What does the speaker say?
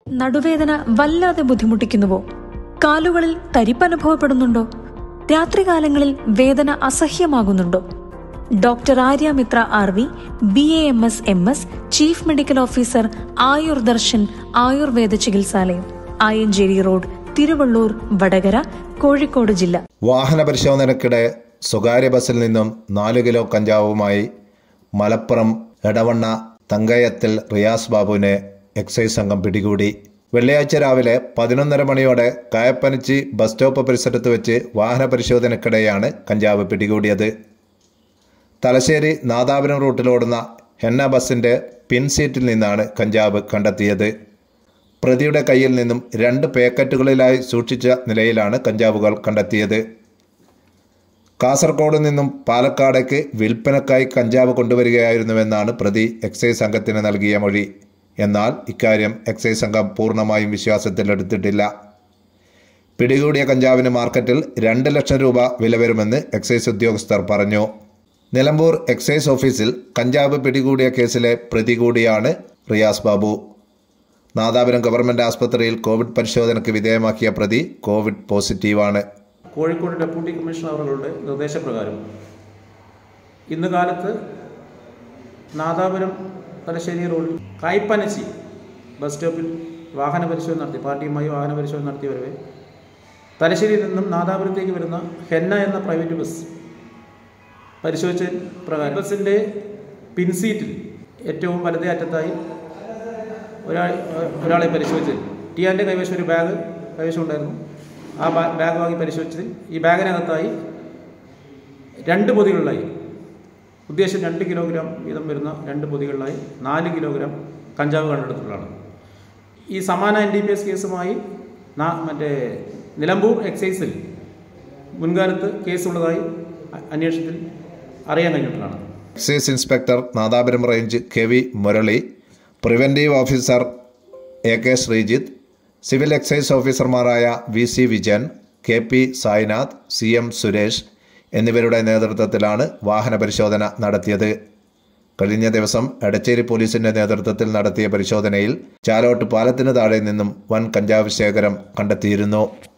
നടുവേദന വല്ലാതെ ബുദ്ധിമുട്ടിക്കുന്നുവോ കാലുകളിൽ തരിപ്പനുഭവപ്പെടുന്നുണ്ടോ രാത്രികാലങ്ങളിൽ വേദന അസഹ്യമാകുന്നുണ്ടോ doctor Arya Mitra R V B A M S M S chief medical officer Ayur Darshan Ayurveda Chikitsalayam Ayanchery road Thiruvallur Vadakara Kozhikode ജില്ല വാഹന പരിശോധനയ്ക്കിടെ സ്വകാര്യ ബസ്സിൽ നിന്നും നാല് കിലോ കഞ്ചാവുമായി മലപ്പുറം എടവണ്ണ തങ്കയത്തിൽ റിയാസ് ബാബുവിനെ എക്സൈസ് സംഘം പിടികൂടി വെള്ളിയാഴ്ച രാവിലെ പതിനൊന്നര മണിയോടെ കായപ്പനച്ചി ബസ് സ്റ്റോപ്പ് പരിസരത്ത് വെച്ച് വാഹന പരിശോധനയ്ക്കിടെയാണ് കഞ്ചാവ് പിടികൂടിയത് തലശ്ശേരി നാദാപുരം റൂട്ടിലോടുന്ന ഹെന്ന ബസിന്റെ പിൻ സീറ്റിൽ നിന്നാണ് കഞ്ചാവ് കണ്ടെത്തിയത് പ്രതിയുടെ കയ്യിൽ നിന്നും രണ്ട് പാക്കറ്റുകളിലായി സൂക്ഷിച്ച നിലയിലാണ് കഞ്ചാവുകൾ കണ്ടെത്തിയത് കാസർഗോഡ് നിന്നും പാലക്കാടേക്ക് വിൽപ്പനക്കായി കഞ്ചാവ് കൊണ്ടുവരികയായിരുന്നുവെന്നാണ് പ്രതി എക്സൈസ് സംഘത്തിന് നൽകിയ മൊഴി എന്നാൽ ഇക്കാര്യം എക്സൈസ് സംഘം പൂർണ്ണമായും വിശ്വാസത്തിലെടുത്തിട്ടില്ല പിടികൂടിയ കഞ്ചാവിന് മാർക്കറ്റിൽ രണ്ട് ലക്ഷം രൂപ വില വരുമെന്ന് എക്സൈസ് ഉദ്യോഗസ്ഥർ പറഞ്ഞു നിലമ്പൂർ എക്സൈസ് ഓഫീസിൽ കഞ്ചാവ് പിടികൂടിയ കേസിലെ പ്രതി കൂടിയാണ് റിയാസ് ബാബു നാദാപുരം ഗവൺമെന്റ് ആസ്പത്രിയിൽ കോവിഡ് പരിശോധനയ്ക്ക് വിധേയമാക്കിയ പ്രതി കോവിഡ് പോസിറ്റീവാണ് കോഴിക്കോട് ഡെപ്യൂട്ടി കമ്മീഷണർ അവരുടെ നിർദ്ദേശപ്രകാരം ഇന്ന് കാലത്ത് നാദാപുരം തലശ്ശേരി റോഡിൽ കായ്പനച്ചി ബസ് സ്റ്റോപ്പിൽ വാഹന പരിശോധന നടത്തി പാർട്ടിയുമായി വാഹന പരിശോധന നടത്തി വരവേ തലശ്ശേരിയിൽ നിന്നും നാദാപുരത്തേക്ക് വരുന്ന ഹെന്ന എന്ന പ്രൈവറ്റ് ബസ് പരിശോധിച്ച പ്രകാരം ബസ്സിൻ്റെ പിൻസീറ്റിൽ ഏറ്റവും വലതേ അറ്റത്തായി ഒരാൾ ഒരാളെ പരിശോധിച്ചത് ടിയാൻ്റെ കൈവശം ഒരു ബാഗ് കൈവശം ഉണ്ടായിരുന്നു ആ ബാ- ബാഗ് വാങ്ങി പരിശോധിച്ചതിൽ ഈ ബാഗിനകത്തായി രണ്ട് പൊതികളിലായി ഉദ്ദേശം രണ്ട് കിലോഗ്രാം വീതം വരുന്ന രണ്ട് പൊതികളിലായി നാല് കിലോഗ്രാം കഞ്ചാവ് കണ്ടെടുത്തിട്ടുള്ളതാണ് ഈ സമാന എൻ ഡി പി എസ് കേസുമായി നാ- മറ്റേ നിലമ്പൂർ എക്സൈസിൽ മുൻകാലത്ത് കേസുള്ളതായി അ- അന്വേഷണത്തിൽ അറിയാൻ കഴിഞ്ഞിട്ടുള്ളതാണ് excise inspector Nadapuram range K V Murali preventive officer A K Sreejith civil excise ഓഫീസർമാരായ V C Vijayan K P Sainath C M Suresh എന്നിവരുടെ നേതൃത്വത്തിലാണ് വാഹന പരിശോധന നടത്തിയത് കഴിഞ്ഞ ദിവസം എടച്ചേരി പോലീസിന്റെ നേതൃത്വത്തിൽ നടത്തിയ പരിശോധനയിൽ ചാലോട്ട് പാലത്തിന് താഴെ നിന്നും വൻ കഞ്ചാവ് ശേഖരം കണ്ടെത്തിയിരുന്നു